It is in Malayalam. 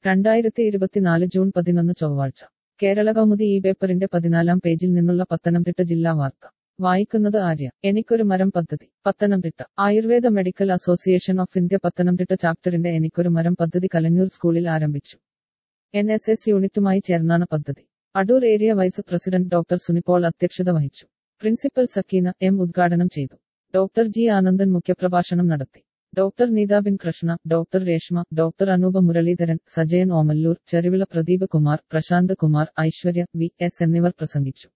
രണ്ടായിരത്തി ഇരുപത്തിനാല് ജൂൺ പതിനൊന്ന് ചൊവ്വാഴ്ച കേരള കൗമുദി ഈ പേപ്പറിന്റെ പതിനാലാം പേജിൽ നിന്നുള്ള പത്തനംതിട്ട ജില്ലാ വാർത്ത വായിക്കുന്നത് ആര്യ എനിക്കൊരു മരം പദ്ധതി Pathanamthitta Ayurveda Medical Association of India Pathanamthitta ചാപ്റ്ററിന്റെ എനിക്കൊരു മരം പദ്ധതി കലഞ്ഞൂർ സ്കൂളിൽ ആരംഭിച്ചു എൻ എസ് എസ് യൂണിറ്റുമായി ചേർന്നാണ് പദ്ധതി Adoor area vice president doctor Sunipaul അധ്യക്ഷത വഹിച്ചു പ്രിൻസിപ്പൽ സക്കീന എം ഉദ്ഘാടനം ചെയ്തു ഡോക്ടർ ജി ആനന്ദൻ മുഖ്യപ്രഭാഷണം നടത്തി doctor Neethabin Krishna doctor Reshma doctor Anoopa Muraleedharan Sajayan Omallur Cheruvila Pradeep Kumar Prashanth Kumar Aishwarya V S എന്നിവർ പ്രസംഗിച്ചു